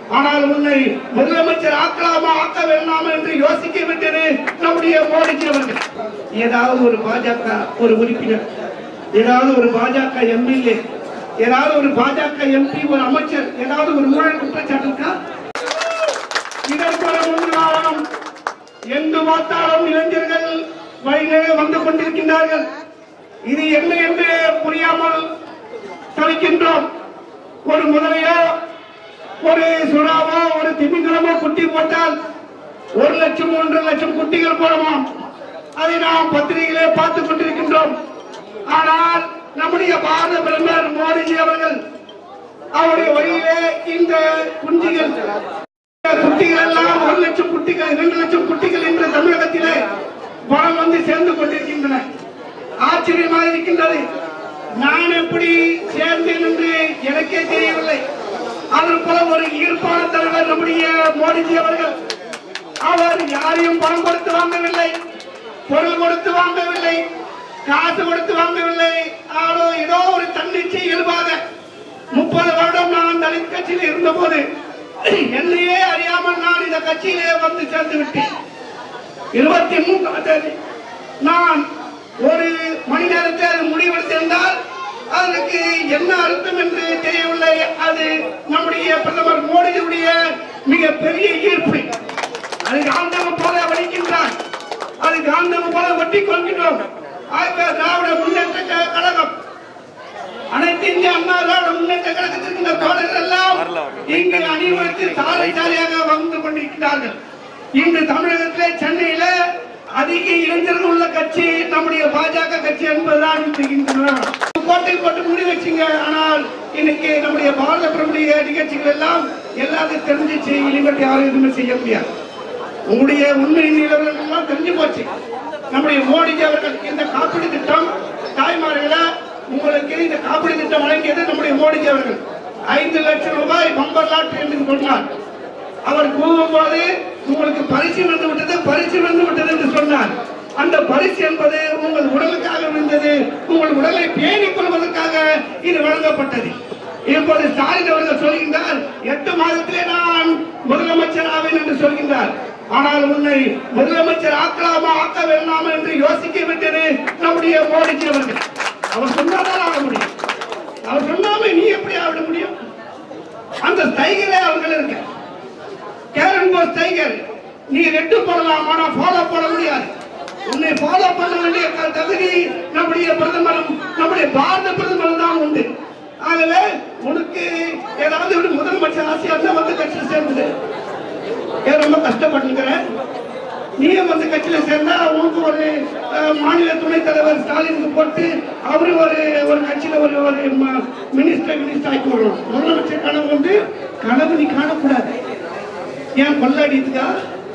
ஆனால் உன்னை முதலமைச்சர் ஆக்கலாமா ஆக்க வேண்டாமா என்று யோசிக்க விட்டது நம்முடைய மோடிஜி அவர்கள் ஏதாவது ஒரு பாஜக ஒரு உறுப்பினர் ஏதாவது ஒரு பாஜக எம்எல்ஏ ஏதாவது ஒரு பாஜக எம்பி ஒரு அமைச்சர் ஏதாவது ஒரு ஊழல் குற்றச்சாட்டு இருக்கா இதற்கான முன்காலம் எங்கு பார்த்தாலும் இளைஞர்கள் வழியிலே வந்து கொண்டிருக்கின்றார்கள் இது என்ன என்று புரியாமல் தவிக்கின்றோம் ஒரு முதலையோ ஒரு சுறாவோ ஒரு திமிங்கலமோ குட்டி போட்டால் ஒரு லட்சம் ஒன்றரை லட்சம் குட்டிகள் போடுவோம் அதை நாம் பத்திரிகையிலே பார்த்துக் கொண்டிருக்கின்றோம் ஆனால் நம்முடைய பாரத பிரதமர் மோடிஜி அவர்கள் அவருடைய வழியிலே இந்த குஞ்சுகள் குட்டிகள் எல்லாம் ஒரு லட்சம் குட்டிகள் இரண்டு லட்சம் குட்டிகள் என்ற தமிழகத்திலே பணம் வந்து சேர்ந்து கொண்டிருக்கின்றன ஆச்சரியமாக இருக்கின்றது நான் எப்படி சேர்ந்தேன் என்று எனக்கே தெரியவில்லை அதன் போல ஒரு ஈர்ப்பான தலைவர் நம்முடைய மோடிஜி அவர்கள் அவர் யாரையும் பணம் கொடுத்து வாங்கவில்லை பொருள் கொடுத்து வாங்கவில்லை காசு கொடுத்து வாங்கவில்லை ஆனோ ஏதோ ஒரு தன்னிச்சை இயல்பாக முப்பது வருடம் நான் தலித் கட்சியில் இருந்தபோது என்னையே அறியாமல் நான் இந்த கட்சியிலே வந்து சேர்ந்து விட்டேன் இருபத்தி மூன்றாம் தேதி நான் ஒரு மணி நேரத்தில் அது முடிவெடுத்திருந்தால் அதற்கு என்ன அர்த்தம் என்று தெரியவில்லை அது நம்முடைய பிரதமர் மோடியுடைய மிக பெரிய ஈர்ப்பு அது காந்தம் போல வலிக்கின்றான் அது காந்தம் போல ஒட்டி கொள்கின்றோம் ஆகவே திராவிட முன்னேற்ற க- கழகம் அனைத்து இந்திய அண்ணா திராவிட முன்னேற்ற கழகத்திற்கு இந்த தோழர்கள் எல்லாம் இங்கு அணிவகுத்து சாலை சாலையாக வந்து கொண்டிருக்கிறார்கள் இன்று தமிழகத்திலே சென்னையில அதிக இளைஞர்கள் உள்ள கட்சி நம்முடைய பாஜக கட்சி என்பதுதான் இன்று இந்த நிலவரம். கோட்டை போட்டு முடி வச்சுங்க ஆனால் இன்னைக்கு நம்முடைய பாரத பிரமுடைய நிகழ்ச்சிகள் எல்லாம் எல்லாத்தையும் தெரிஞ்சிச்சு இனிமேட்டு யாரும் எதுவுமே செய்ய முடியாது உங்களுடைய உண்மை நிலவரங்கள் எல்லாம் தெரிஞ்சு போச்சு நம்முடைய மோடிஜி அவர்கள் இந்த காப்பீடு திட்டம் தாய்மார்களை உங்களுக்கு இந்த காப்பீடு திட்டம் வழங்கியது நம்முடைய மோடிஜி அவர்கள் ஐந்து லட்சம் ரூபாய் பம்பர் லாட் என்று சொன்னார் அவர் கூறும்போது உங்களுக்கு பரிசு வந்து விட்டது பரிசு வந்து விட்டது என்று சொன்னார் அந்த பரிசு என்பது உங்கள் உடலுக்காக விழுந்தது உங்கள் உடலை பேணிக் கொள்வதற்காக இது வழங்கப்பட்டது இப்போது ஸ்டாலின் அவர்கள் சொல்கின்றார் எட்டு மாதத்திலே நான் முதலமைச்சர் ஆவேன் என்று சொல்கின்றார் ஆனால் உன்னை முதலமைச்சர் ஆக்கலாமா ஆக்க வேண்டாமா என்று யோசிக்க விட்டது நம்முடைய மோடிஜி அவர்கள் அவர் சொன்னாதான் ஆக முடியும் அவர் சொன்னாம நீ எப்படி ஆக முடியும் அந்த ஸ்டைகளே அவர்கள் இருக்கு கேரன் போஸ் டைகர் நீ ரெட்டு போடலாம் ஆனா ஃபாலோ பண்ண முடியாது உன்னை ஃபாலோ பண்ண வேண்டிய க- தகுதி நம்முடைய பிரதமரும் நம்முடைய பாரத பிரதமரும் தான் உண்டு ஆகவே உனக்கு ஏதாவது ஒரு முதலமைச்சர் ஆசையா இருந்தா வந்து கட்சியில் சேர்ந்தது ஏன் ரொம்ப கஷ்டப்பட்டுங்கிற நீயும் வந்து கட்சியில சேர்ந்தா உனக்கு ஒரு அஹ், மாநில துணைத் தலைவர் ஸ்டாலினுக்கு போட்டு அவரு ஒரு ஒரு கட்சியில ஒரு ஒரு மினிஸ்டர் மினிஸ்டர் ஆக்கி விடணும் முதலமைச்சர் கனவு வந்து கனவு நீ காணக்கூடாது ஏன் கொள்ளடித்துக்கா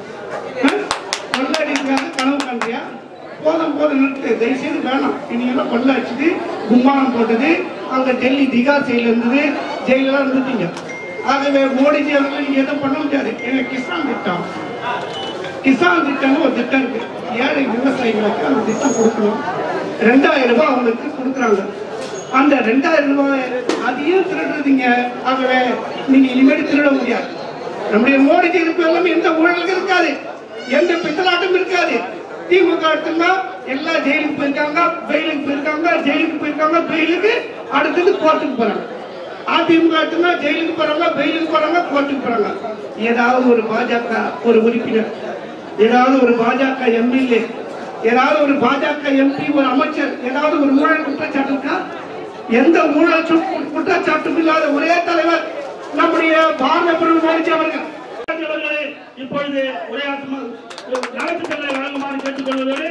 கொள்ளடித்துக்காக கனவு காண்றியா போதும் போதும் நிறுத்து தயவுசெய்து வேணாம் இனி எல்லாம் கொள்ள அடிச்சுட்டு கும்மாளம் போட்டது அங்க டெல்லி திகா செயல் இருந்தது ஜெயிலெல்லாம் இருந்துட்டீங்க ஆகவே மோடிஜி அவர்கள் நீங்க எதுவும் பண்ண முடியாது எங்க கிசான் திட்டம் கிசான் திட்டம்னு ஒரு திட்டம் இருக்கு ஏழை விவசாயிகளுக்கு அந்த திட்டம் கொடுக்கணும் ரெண்டாயிரம் ரூபாய் அவங்களுக்கு கொடுக்குறாங்க அந்த ரெண்டாயிரம் ரூபாய் அதையும் திருடுறதுங்க ஆகவே நீங்க இனிமேல் திருட முடியாது நம்முடைய மோடிஜி இருப்பு எல்லாமே எந்த ஊழலுக்கும் இருக்காது எந்த பித்தலாட்டம் இருக்காது திமுக எடுத்துங்க எல்லா ஜெயிலுக்கு போயிருக்காங்க பெயிலுக்கு போயிருக்காங்க ஜெயிலுக்கு போயிருக்காங்க பெயிலுக்கு அடுத்தது கோர்ட்டுக்கு போறாங்க அதிமுக எடுத்துங்க ஜெயிலுக்கு போறாங்க பெயிலுக்கு போறாங்க கோர்ட்டுக்கு போறாங்க ஏதாவது ஒரு பாஜக ஒரு உறுப்பினர் ஏதாவது ஒரு பாஜக எம்எல்ஏ ஏதாவது ஒரு பாஜக எம்பி ஒரு அமைச்சர் ஏதாவது ஒரு ஊழல் குற்றச்சாட்டு இருக்கா எந்த ஊழல் சு- குற்றச்சாட்டும் இல்லாத ஒரே தலைவர் நம்முடைய பாரத பிரதமர் மோடிஜி அவர்கள் அவர்களே, இப்பொழுது உரையாற்றும் நலத்திட்டங்களை வழங்குமாறு கேட்டுக்கொள்வதோடு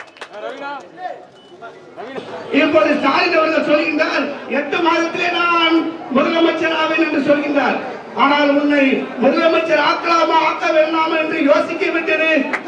இப்போது ஸ்டாலின் அவர்கள் சொல்கின்றார் எட்டு மாதத்திலே நான் முதலமைச்சர் ஆவேன் என்று சொல்கின்றார் ஆனால் உன்னை முதலமைச்சர் ஆக்கலாமா ஆக்க வேண்டாமா என்று யோசிக்க விட்டது